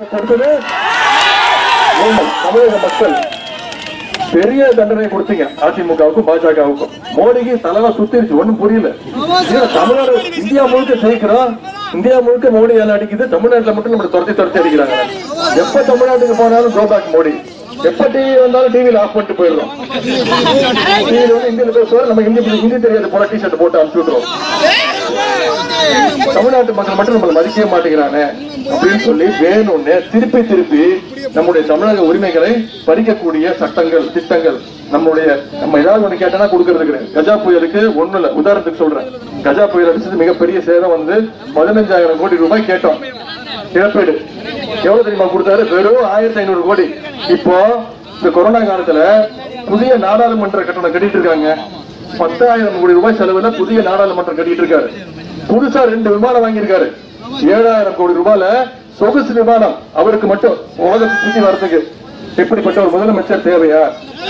கொடுத்தது நீங்கள் தமிழக மக்கள் பெரிய தண்டனை கொடுத்தீங்க அதிமுகவுக்கும் பாஜகவுக்கும் மோடிக்கு தலைவா சுத்திருச்சு ஒண்ணும் புரியல ஏன் தமிழ்நாடு இந்தியா முழுக்க ஜெயிக்கிறோம் இந்தியா முழுக்க மோடி வேலை அடிக்குது தமிழ்நாட்டுல மட்டும் நம்ம துரத்தி துரத்தி அடிக்கிறாங்க எப்ப தமிழ்நாட்டுக்கு போனாலும் கோபேக் மோடி எப்ப டிவி வந்தாலும் டிவியில ஆஃப் பண்ணிட்டு போயிடுறோம் டிவியில வந்து இந்தியில பேசுவார் நம்ம ஹிந்தி ஹிந்தி தெரியாத போல டிஷர்ட் போட்டு அனுப்பிச்சு விட்டுறோம் தமிழ்நாட்டு மக்கள் மட்டும் நம்மளை மதிக்கவே மாட்டேங்கிறானே அப்படின்னு சொல்லி வேணும்னு திருப்பி திருப்பி நம்முடைய தமிழக உரிமைகளை பறிக்கக்கூடிய சட்டங்கள் திட்டங்கள் நம்மளுடைய நம்ம ஏதாவது ஒண்ணு கேட்டனா கொடுக்கறது கிடையாது கஜா புயலுக்கு ஒண்ணு இல்ல உதாரணத்துக்கு சொல்றேன் கஜா புயல் அடிச்சது மிகப்பெரிய சேதம் வந்து பதினஞ்சாயிரம் கோடி ரூபாய் கேட்டோம் இழப்பீடு எவ்வளவு தெரியுமா கொடுத்தாரு வெறும் ஆயிரத்தி ஐநூறு கோடி இப்போ இந்த கொரோனா காலத்துல புதிய நாடாளுமன்ற கட்டணம் கட்டிட்டு இருக்காங்க பத்தாயிரம் கோடி ரூபாய் செலவுல புதிய நாடாளுமன்றம் கட்டிட்டு இருக்காரு புதுசா ரெண்டு விமானம் வாங்கியிருக்காரு ஏழாயிரம் கோடி ரூபாயில சொகுசு விமானம் அவருக்கு மட்டும் உலகத்தை சுத்தி வரதுக்கு எப்படிப்பட்ட ஒரு முதலமைச்சர் தேவையா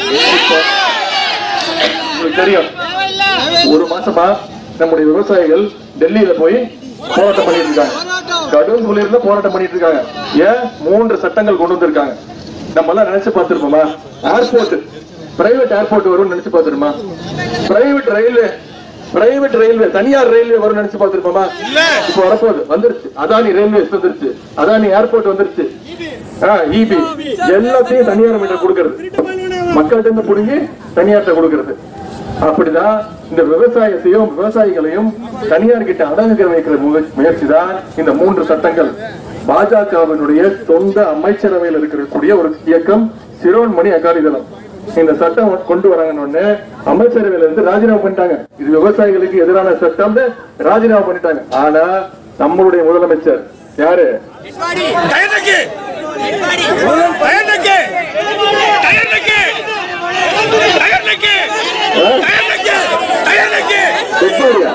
உங்களுக்கு தெரியும் ஒரு மாசமா நம்முடைய விவசாயிகள் டெல்லியில போய் போராட்டம் பண்ணிட்டு இருக்காங்க கடும் குளிர்ல போராட்டம் பண்ணிட்டு இருக்காங்க ஏன் மூன்று சட்டங்கள் கொண்டு வந்திருக்காங்க நம்ம எல்லாம் நினைச்சு பார்த்திருப்போமா ஏர்போர்ட் பிரைவேட் ஏர்போர்ட் வரும்னு நினைச்சு பார்த்திருமா பிரைவேட் ரயில்வே பிரைவேட் ரயில்வே தனியார் ரயில்வே வரும்னு நினைச்சு பார்த்திருப்போமா இப்ப வரப்போகுது வந்துருச்சு அதானி ரயில்வே வந்துருச்சு அதானி ஏர்போர்ட் வந்துருச்சு இபி எல்லாத்தையும் தனியார் மீட்டர் கொடுக்கறது மக்கள்கிட்ட இருந்து புடுங்கி தனியார்ட்ட கொடுக்கறது அப்படிதான் இந்த விவசாயத்தையும் விவசாயிகளையும் தனியார் கிட்ட அடங்குகிற வைக்கிற முயற்சி தான் இந்த மூன்று சட்டங்கள் பாஜகவினுடைய சொந்த அமைச்சரவையில் இருக்கக்கூடிய ஒரு இயக்கம் சிரோன்மணி அகாலிதளம் இந்த சட்டம் கொண்டு வராங்கன்னு உடனே அமைச்சரவையில இருந்து ராஜினாமா பண்ணிட்டாங்க இது விவசாயிகளுக்கு எதிரான சட்டம் ராஜினாமா பண்ணிட்டாங்க ஆனா நம்மளுடைய முதலமைச்சர் யாரு டயர்னுக்கு டயர்னுக்கு டயர்னுக்கு டயர்னுக்கு டயர்னுக்கு டயர்னுக்கு எட்பாடியா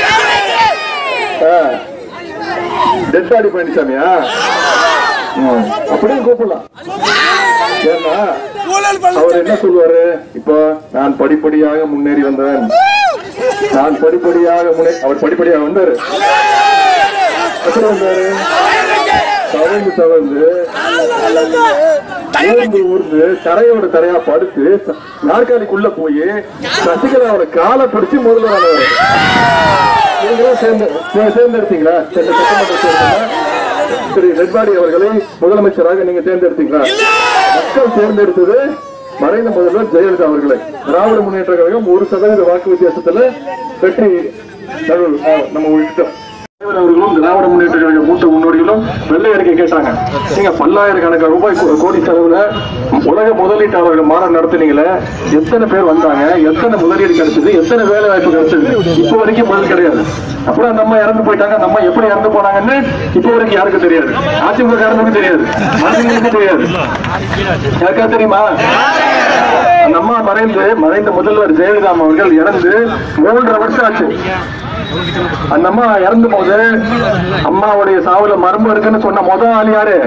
டெட்டாடி பழனிசாமியா ம், அப்படியும் கூப்பிடலாம் ஏன்னா ஊழல் அவர் என்ன சொல்லுவாரு இப்போ நான் படிப்படியாக முன்னேறி வந்தவன் நான் படிப்படியாக முன்னே அவர் படிப்படியாக வந்தாரு எப்படி வந்தாரு தவழ்ந்து தவழ்ந்து ஊர்ந்து ஊர்ந்து தரையோட தரையா படுத்து ச- நாற்காலிக்குள்ள போய் சசிகலாவோட காலை பிடிச்சு முதல்ல வந்தவர் நீங்களும் சேர்ந்து சே- தேர்ந்தெடுத்தீங்களா சென்ற சட்டமன்ற தேர்தலில் திரு ரெட்பாடி அவர்களை முதலமைச்சராக நீங்க தேர்ந்தெடுத்தீங்களா மக்கள் தேர்ந்தெடுத்தது மறைந்த முதல்வர் ஜெயலலிதா அவர்களை திராவிட முன்னேற்ற கழகம் ஒரு சதவீத வாக்கு வித்தியாசத்துல வெற்றி நடுவு- ஆ, நம்ம விட்டோம் தலைவர் அவர்களும் திராவிட முன்னேற்ற கழக மூத்த முன்னோடிகளும் வெள்ளை அறிக்கை கேட்டாங்க நீங்க பல்லாயிரக்கணக்கான ரூபாய் கோ- கோடி செலவுல உலக முதலீட்டாளர்கள் மாநாடு நடத்துனீங்களே எத்தனை பேர் வந்தாங்க எத்தனை முதலீடு கிடைச்சது எத்தனை வேலை வாய்ப்பு கிடைச்சது இப்போ வரைக்கும் பதில் கிடையாது அப்புறம் அந்த அம்மா இறந்து போயிட்டாங்க அந்த அம்மா எப்படி இறந்து போனாங்கன்னு இப்போ வரைக்கும் யாருக்கும் தெரியாது அதிமுக காரனுக்கும் தெரியாது மனிதர்களுக்கும் தெரியாது யாருக்கா தெரியுமா அந்த அம்மா மறைந்து மறைந்த முதல்வர் ஜெயலலிதா அவர்கள் இறந்து மூன்றரை வருஷம் ஆச்சு அந்த அம்மா இறந்து போது அம்மாவுடைய சாவுல மர்மம் இருக்குன்னு சொன்ன முத ஆள் யாரு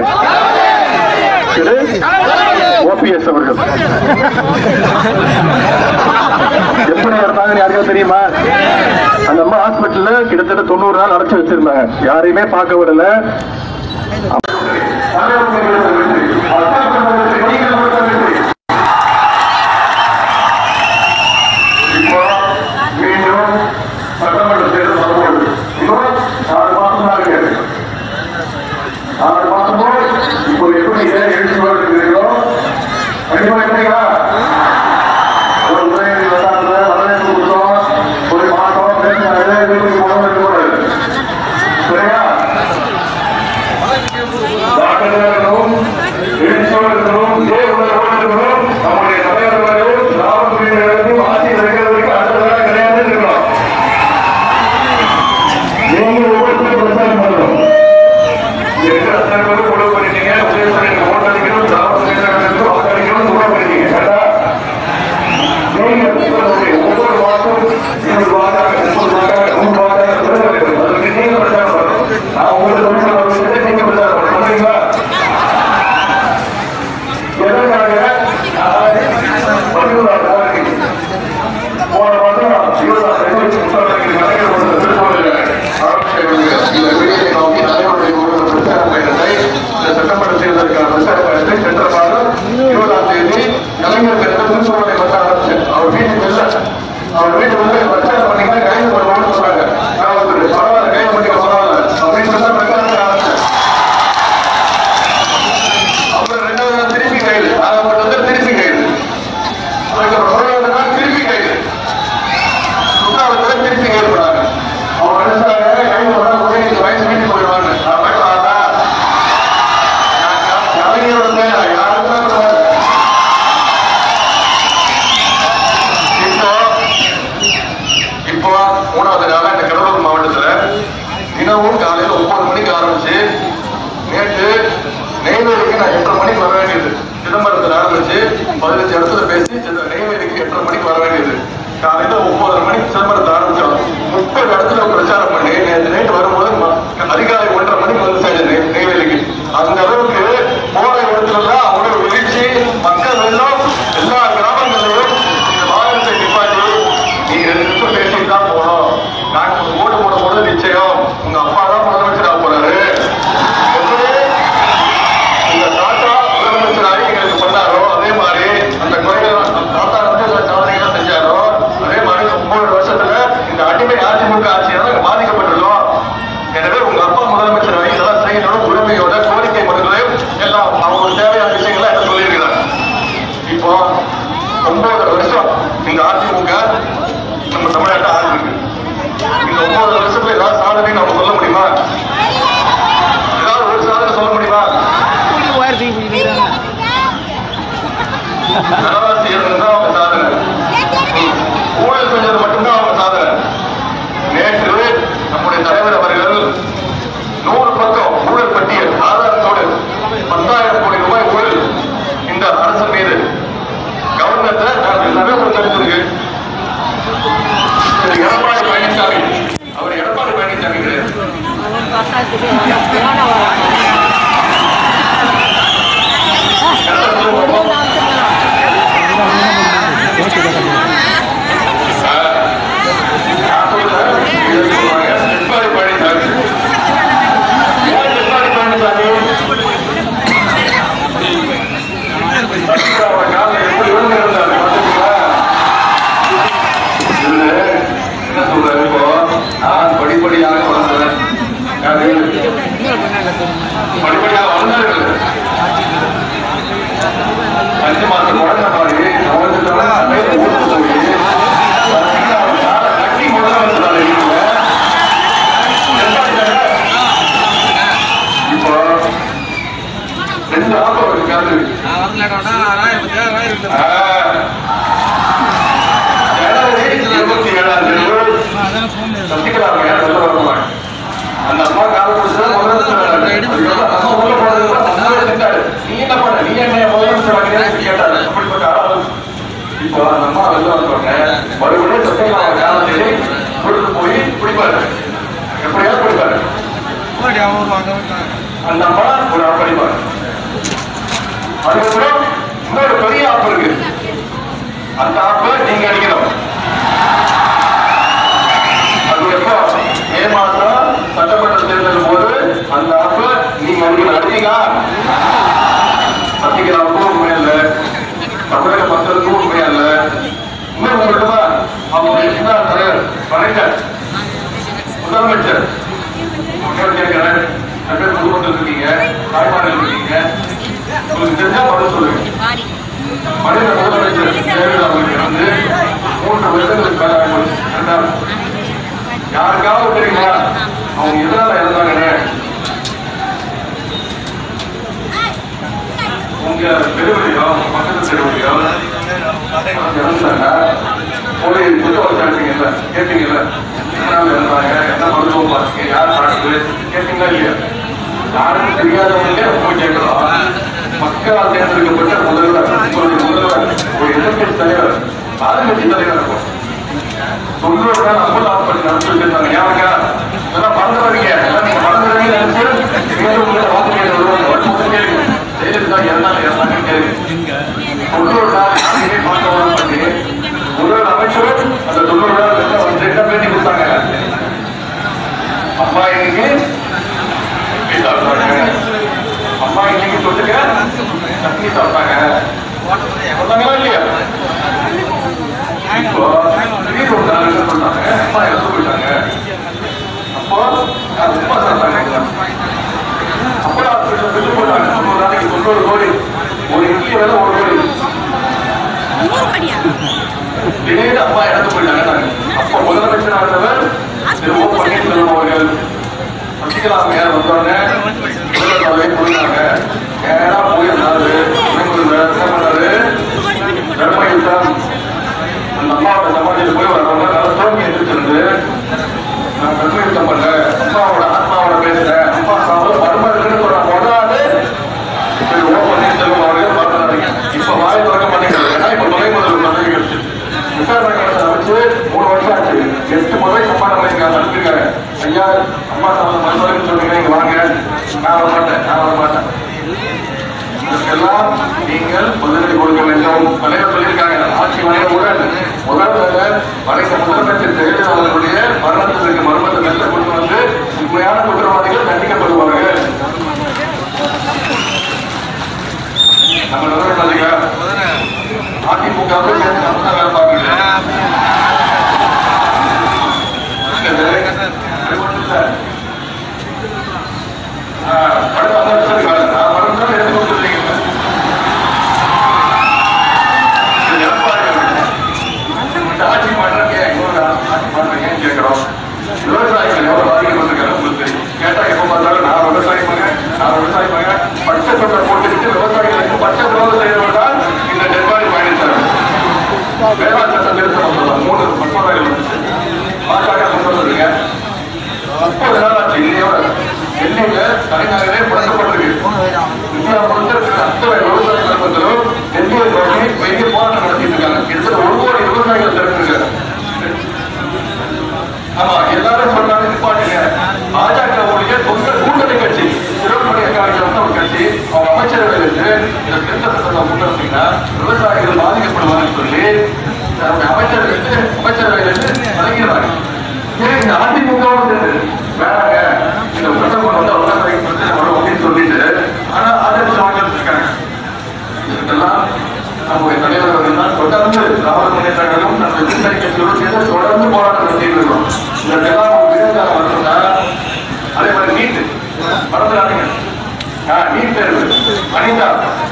ஓபிஎஸ் அவர்கள் எப்படி இறந்தாங்கன்னு யாருக்கும் தெரியுமா அந்த அம்மா ஹாஸ்பிட்டல்ல கிட்டத்தட்ட தொண்ணூறு நாள் அடைச்சு வச்சிருந்தாங்க யாரையுமே பார்க்க விடல இப்போ மீண்டும் சட்டமன்ற தேர்தல் வரப்போகுது இன்னும் ஆறு மாசம் தான் இருக்கு ஆறு மாசமோ இப்போ எப்படி ஏன் எழுச்சி வருகிறீர்களோ கண்டிப்பா எப்படிங்களா ஒரு உதயநிதி வந்தாங்க வரவேற்பு கொடுத்தோம் ஒரு மாசம் பேசினாங்க வீட்டுக்கு போனோம் இருக்கக்கூடாது சரியா டாக்டர்களும் எழுச்சியோடு இருக்கணும் இதே உணர்வோடு இருக்கணும் நம்முடைய தலைவர்களும் திராவிட பிரிவினருக்கும் ஆட்சி இருக்கிறதுக்கு அடுத்ததாக கிடையாது இருக்கணும் நீங்கள் ஒவ்வொருத்தரும் பிரச்சாரம் பண்ணணும் எங்க அத்தனை பேரும் முடிவு பண்ணிட்டீங்க உதவி பண்ணிட்டு ஓட்டு அடிக்கணும் திராவிட பிரிவினருக்கு வாக்களிக்கணும் முடிவு பண்ணிட்டீங்க கரெக்டா நீங்க ஒவ்வொரு மாதம் இருபது வாக்காக முப்பது வாக்காக நூறு வாக்காக சொல்ல வேண்டும் அதுக்கு நீங்க பிரச்சாரம் பண்ணணும் நான் உங்களுக்கு தமிழ் அவர்களுக்கு நீங்க பிரச்சாரம் பண்ணணும் பண்றீங்களா எதற்காக பதினோராம் தேதி போன மாதம் இருபதாம் தேதி புத்தகத்தில் நடைபெற உள்ள திருப்பூரில் ஆரம்பிக்க இந்த வெளியை நோக்கி நடைமுறை பிரச்சார பயணத்தை இந்த சட்டமன்ற தேர்தல் ஆரம்பிச்சு நேற்று நெய்வேலிக்கு நான் எட்டரை மணிக்கு வர வேண்டியது சிதம்பரத்தில் ஆரம்பிச்சு பதினஞ்சு இடத்துல பேசி சித- நெய்வேலிக்கு எட்டரை மணிக்கு வர வேண்டியது காலையில ஒன்பதரை மணிக்கு சிதம்பரத்தை ஆரம்பிச்சோம் முப்பது இடத்துல பிரச்சாரம் பண்ணி நேற்று நைட்டு வரும்போது ம- அதிகாலை ஒன்றரை மணிக்கு வந்து சேர்ந்தது நெய்- நெய்வேலிக்கு அந்த அளவுக்கு போற இடத்துல எல்லாம் அவ்வளவு எழுச்சி மக்கள் எல்லாம் எல்லா கிராமங்களிலும் இந்த வாகனத்தை நிப்பாட்டி நீங்க ரெண்டு நிமிஷம் பேசிட்டு தான் போகணும் நான் உங்களுக்கு ஓட்டு போட போறது நிச்சயம் உங்க அப்பா தான் முதலமைச்சராக போறாரு எப்படி உங்க தாத்தா முதலமைச்சராகி எங்களுக்கு பண்ணாரோ அதே மாதிரி அந்த குறைகள் அந்த தாத்தா வந்து சில சாதனைகள் செஞ்சாரோ அதே மாதிரி இந்த ஒன்பது வருஷத்துல இந்த அடிமை அதிமுக ஆட்சியால நாங்க பாதிக்கப்பட்டுள்ளோம் எனவே உங்க அப்பா முதலமைச்சராகி இதெல்லாம் செய்யணும் உரிமையோட கோரிக்கை மனுக்களையும் எல்லாம் அவங்களுக்கு தேவையான விஷயங்களை என்ன சொல்லியிருக்கிறார் இப்போ ஒன்பது வருஷம் இந்த அதிமுக நம்ம தமிழ்நாட்டை ஆண்டு இருக்கு இந்த ஒன்பது வருஷத்துல ஏதாவது சாதனை நம்ம சொல்ல முடியுமா ஏதாவது ஒரு சாதனை சொல்ல முடியுமா நலவாசி இருந்தா அவங்க சாதனை ஊழல் செஞ்சது மட்டும்தான் அவங்க சாதனை நேற்று நம்முடைய தலைவர் அவர்கள் நூறு பக்கம் ஊழல் பட்டியல் ஆதாரத்தோடு பத்தாயிரம் கோடி ரூபாய் ஊழல் இந்த அரசு மீது கவர்னத்தை நான் எல்லாமே ஒரு தெரிஞ்சிருக்கு திரு எடப்பாடி பழனிசாமி அவர் எடப்பாடி பழனிசாமி கிடையாது கரெக்டா சொல்லுங்க பாப்போம். நான் சொல்றேன், இதை சொல்றாங்க, எடப்பாடி பழனிசாமி. ஏன் எடப்பாடி பழனிசாமி? சசிகலாவோட கால்ல எப்படி விழுந்து இருந்தாரு, பாத்தீங்களா? இதுல என்ன சொல்றாரு இப்போ, நான் படிப்படியாக வளர்ந்தேன். யாரு? படிப்படியாக வளர்ந்தார்கள் அஞ்சு மாசம் குழந்தை மாதிரி அவனுக்கு தலை மேல ஊத்து போய் அவன் காலை கட்டி முதலமைச்சர் வீட்டுல இப்போ ரெண்டு ஆப்பம் ஒரு காது ஜனவரி இருபத்தி ஏழாம் தேதி சசிகலா அம்மையார் வெளில வருவாங்க அந்த அம்மா கால பிடிச்சா முதலமைச்சர் அதுக்கப்புறம் அம்மா உள்ள போனதுக்கு அம்மாவே திட்டாரு நீ என்ன பண்ண நீ என்ன முதலமைச்சர் ஆகிறேன்னு கேட்டாரு அப்படிப்பட்ட ஆளு இப்போ அந்த அம்மா வெளில வந்தோடனே மறுபடியும் சசிகலா காலத்திலே கொடுத்து போய் பிடிப்பாரு எப்படியாவது பிடிப்பாரு அந்த அம்மா ஒரு ஆள் படிப்பாரு அதுக்கப்புறம் இன்னொரு பெரிய ஆப் இருக்கு அந்த ஆப்பை நீங்க அடிக்கணும் அது எப்போ மே மாசம் சட்டமன்ற தேர்தல் போது அந்த ஆப்பை நீங்க அடிக்கணும் அடிச்சீங்களா சசிகலாவுக்கும் உண்மை இல்லை தமிழக மக்களுக்கும் உண்மையா இல்லை இன்னும் உங்கள்கிட்ட அவங்க என்ன தலைவர் வணக்கம் முதலமைச்சர் உங்களோட கேட்கிறேன் நிறைய பேர் பொதுமக்கள் இருக்கீங்க தாய்மார்கள் இருக்கீங்க உங்களுக்கு தெரிஞ்சா பதில் சொல்லுங்க மனித முதலமைச்சர் ஜெயலலிதா அவர்கள் வந்து மூன்று வருடங்களுக்கு மேல ஆகுது. ரெண்டாவது யாருக்காவது தெரியுமா அவங்க எதனால இறந்தாங்கன்னு உங்க தெருவிலையோ பக்கத்து தெருவிலையோ இறந்தாங்க போய் புத்த வச்சாட்டீங்கல்ல கேட்டீங்கல்ல எதனால இறந்தாங்க என்ன மருத்துவம் பார்த்தீங்க யார் பார்த்தது கேட்டீங்களா இல்லையா யாருக்கும் தெரியாதவங்களே போய் கேட்கலாம் மக்களால் தேர்ந்தெடுக்கப்பட்ட முதல்வர் உங்களுடைய முதல்வர் ஒரு எதிர்கட்சி தலைவர் ஆளுங்கட்சி தலைவர் இருக்கும் தொண்ணூறு நாள் அம்பல் ஆப்படி நடத்தி வச்சிருந்தாங்க யாருக்கா இதெல்லாம் மறந்துடுறீங்க எல்லாம் நீங்க மறந்துடுறீங்க நினைச்சு மீண்டும் உங்களை வாக்கு கேட்டு வருவாங்க வன்முறை கேளுங்க ஜெயலலிதா இறந்தாங்க இறந்தாங்க கேளுங்க தொண்ணூறு நாள் யாரையுமே பார்க்க வர பண்ணி முதல் அமைச்சர் அந்த தொண்ணூறு நாள் வந்து என்ன பேட்டி கொடுத்தாங்க அம்மா இன்னைக்கு வீட்டு சாப்பிட்டாங்க அம்மா இன்னைக்கு தொட்டுக்க சட்னி சாப்பிட்டாங்க சொன்னாங்களா இல்லையா இப்போ திடீர்னு ஒரு நாள் என்ன பண்ணாங்க அம்மா இறந்து போயிட்டாங்க அப்போ நான் உப்புமா சாப்பிட்டாங்க அப்போ ஹாஸ்பிட்டல் பில்லு போட்டாங்க தொண்ணூறு நாளைக்கு தொண்ணூறு கோடி ஒரு இட்லி வேலை ஒரு கோடி திடீர்னு அம்மா இறந்து போயிட்டாங்க அப்போ முதலமைச்சராக இருந்தவர் திரு ஓ பன்னீர்செல்வம் அவர்கள் சசிகலா அம்மையார் வந்தோடனே முதல்வரை போயிட்டாங்க நேரா போயிருந்தாரு துணைமுதல்வர் என்ன பண்ணாரு தர்மயுத்தம் அந்த அம்மாவோட சமாதியில் போய் ஒரு ரொம்ப நல்ல தோல்வி எதிர்த்திருந்து நான் தர்மயுத்தம் பண்ணல அம்மாவோட ஆத்மாவோட பேசுறேன் அம்மா நம்ம நிலைமை பாத்தீங்களா அதிமுகவுக்கு சேர்ந்து நம்ம தான் வேலை பார்க்கல ஆட்சி மாற்றம் ஏன் இன்னொரு ஆட்சி மாற்றம் ஏன் கேட்கிறோம் விவசாயிகள் எவ்வளவு பாதிக்கப்பட்டிருக்காங்க உங்களுக்கு தெரியும். கேட்டா எப்ப பார்த்தாலும் நான் விவசாயி மகன் நான் விவசாயி மகன் பச்சை தொண்டை போட்டுக்கிட்டு விவசாயிகளுக்கு பச்சை துரோகம் செய்தவர் தான் இந்த டெட்பாடி பழனிசாமி வேளாண் சட்டம் திருத்த மசோதா மூணு மசோதாக்கள் வந்துச்சு பாஜக கொண்டு வந்திருக்க முப்பது நாள் ஆச்சு இன்னையோட டெல்லியில தலைநகரே முடக்கப்பட்டிருக்கு இந்தியா முழுக்க இருக்கிற அத்தனை விவசாய குடும்பத்திலும் டெல்லியை நோக்கி பெரிய போராட்டம் நடத்திட்டு இருக்காங்க கிட்டத்தட்ட ஒரு கோடி விவசாயிகள் திறந்திருக்காங்க ஆமா எல்லாரும் சொன்னாங்க நிப்பாட்டுங்க பாஜக உடைய சொந்த கூட்டணி கட்சி சிறப்புடைய காலத்தில் ஒரு கட்சி அவங்க அமைச்சரவையில் இருந்து இந்த திருத்த சட்டத்தை கொண்டு வந்தீங்கன்னா விவசாயிகள் பாதிக்கப்படுவாங்கன்னு சொல்லி அவங்க அமைச்சரவை இருந்து அமைச்சரவையில் இருந்து விலகிறாங்க ஏன் இந்த அதிமுகவும் சேர்ந்து வேறாங்க இந்த சட்டம் கொண்டு வந்து விவசாயிகள் பிரச்சனை வரும் அப்படின்னு சொல்லிட்டு ஆனா ஆதரிச்சு வாங்கிட்டு இருக்காங்க இதெல்லாம் நம்முடைய தலைவர் அவர்கள் தான் தொடர்ந்து திராவிட முன்னேற்ற கழகம் நம்ம கூட்டணி கட்சியோடு சேர்ந்து தொடர்ந்து போராட்டம் நடத்திட்டு இருக்கோம் இதற்கெல்லாம் ஒரு விருதாக வரணும்னா அதே மாதிரி நீட் மறந்துடாதீங்க ஆ, நீட் தேர்வு அனிதா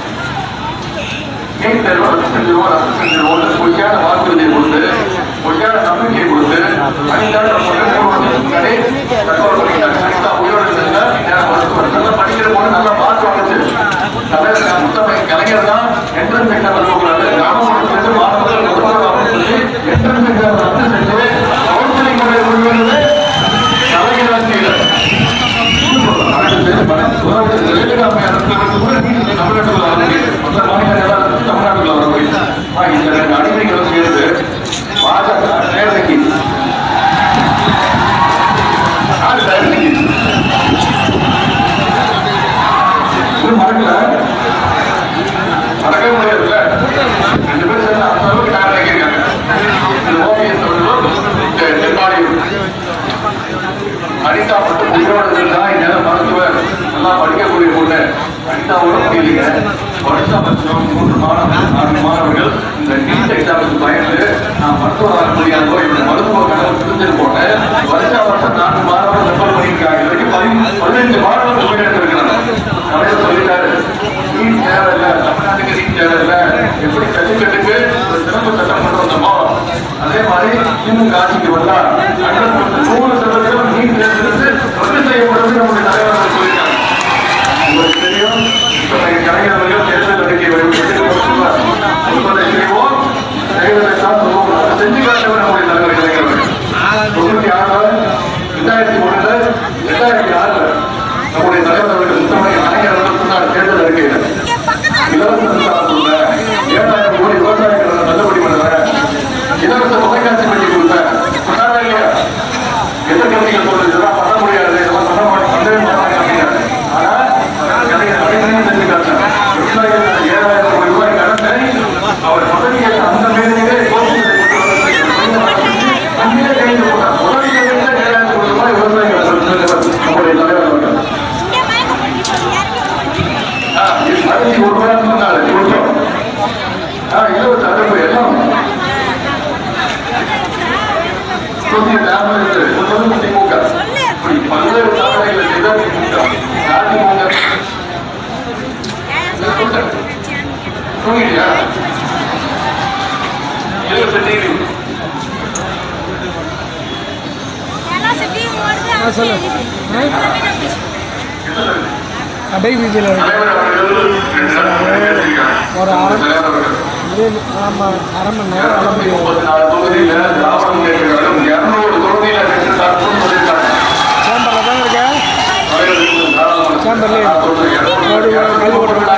நீட் தேர்வு ரத்து செஞ்சிருவோம் ரத்து செஞ்சிருவோம் பொய்யான வாக்குறுதியை கொடுத்து பொய்யான நம்பிக்கையை கொடுத்து அனிதா நம்ம ரெண்டு மூணு வருஷத்துக்கு முன்னாடி தகவல் பண்ணிட்டாங்க அனிதா உயிரோடு இருந்தா இந்நேரம் மருத்துவர் நல்லா படிக்கிற போது நல்லா மார்க் வந்துச்சு தலைவர் முத்தமிழ் கலைஞர் தான் என்ட்ரன்ஸ் எக்ஸாம் எழுதக்கூடாது கிராமப்புறத்திலிருந்து மாணவர்கள் முதல்வர் அப்படின்னு சொல்லி என்ட்ரன்ஸ் எக்ஸாம் ரத்து செஞ்சு கவுன்சிலிங் முறை கொண்டு வந்தது கலைஞர் ஆட்சியில் அடிமைகளும் சேர்ந்து பாஜக நேரடிக்கு நாலு நேரடிக்கு இது மறக்கல மறக்கவே முடியாதுல்ல ரெண்டு பேரும் சேர்ந்து அந்த அளவுக்கு நேரம் இறக்கியிருக்காங்க இது ஓபிஎஸ் அவர்களும் தென்பாடியும் அனிதா மட்டும் உயிரோடு இருந்தா இந்நேரம் மருத்துவர் நல்லா படிக்கக்கூடிய பொண்ணு அனிதாவோட முடியலைங்க வருஷம் மூன்று மாணவர்கள் நான்கு மாணவர்கள் இந்த நீட் எக்ஸாமுக்கு பயந்து நான் மருத்துவர் ஆக முடியாதோ இந்த மருத்துவ கனவு புரிஞ்சது போன வருஷம் வருஷம் நான்கு மாணவர்கள் ரெஃபர் பண்ணியிருக்காங்க இது வரைக்கும் பதி- பதினைந்து மாணவர்கள் உயிர் எடுத்திருக்கிறாங்க தலைவர் சொல்லிட்டாரு நீட் தேவையில்லை தமிழ்நாட்டுக்கு நீட் தேவையில்லை எப்படி ஜல்லிக்கட்டுக்கு ஒரு சிறப்பு சட்டம் கொண்டு வந்தோமோ அதே மாதிரி திமுக ஆட்சிக்கு வந்தா அண்ணன் நூறு சதவீதம் நீட் தேர்விலிருந்து ரத்து செய்யப்படுவது நம்முடைய தலைவர் அவர்கள் சொல்லியிருக்காங்க உங்களுக்கு தெரியும் இப்ப கலைஞர்கள் தேர்தல் அறிக்கை சொல்வதை செய்வோம் செய்வதை தான் சொல்லுவோம் அதை செஞ்சு காட்டவர் நம்முடைய தலைவர் கலைஞர்கள் தொண்ணூத்தி ஆறுல ரெண்டாயிரத்தி ஒண்ணுல ரெண்டாயிரத்தி ஆறுல நம்முடைய தலைவர் அவர்கள் முத்தமிழ் கலைஞர் அவர்கள் சொன்னார் தேர்தல் அறிக்கையில் இலவச மின்சாரம் கொடுப்பேன் ஏழாயிரம் கோடி விவசாயிகளை தள்ளுபடி பண்ணுவேன் இலவச தொலைக்காட்சி பெட்டி கொடுப்பேன் சொன்னாரா இல்லையா எதிர்கட்சிகள் சொல்றது இதெல்லாம் பண்ண முடியாது இதெல்லாம் பண்ண மாட்டேன் பண்ணவே மாட்டாங்க அப்படின்னாரு ஆனா கலைஞர் அனைவரையும் செஞ்சு காட்டினார் விவசாயிகள் ஏழாயிரம் கோடி ரூபாய் கடனை அவர் பதவியை அந்த மேலே அங்கே கைது போட்டார் முதல் தேதியில ஏழாயிரம் கோடி ரூபாய் விவசாயிகள் செலுத்தினவர் நம்முடைய தலைவர் அவர்கள் ஆ, இது அரிசி ஒரு ரூபாய் சொன்னாரு கொடுத்தோம் ஆ, இலவச அடுப்பு எல்லாம் புதிய டேப்லெட் முதல் திமுக இப்படி பல்வேறு சாதனைகளை செய்த திமுக அதிமுக தூங்கிட்டியா இலவச டிவி கடை வீதியில் இருக்கு தலைவர் அவர்கள் ரெண்டு நாள் பேசியிருக்காங்க ஒரு அரை- தலைவர் அவர்கள் இதே ஆமாம் அரை மணி நேரம் வர இருநூத்தி முடியும் முப்பத்தி நாலு தொகுதியில திராவிட முன்னேற்ற கழகம் இருநூறு தொகுதியில வெற்றி சார்புன்னு சொல்லியிருக்காங்க சேம்பரில் தான் இருக்கேன் தலைவர் திராவிட முன்னேற்ற சேம்பர்லயே கழகம் ஓடி ஓடி கல் ஓட்டுறோம்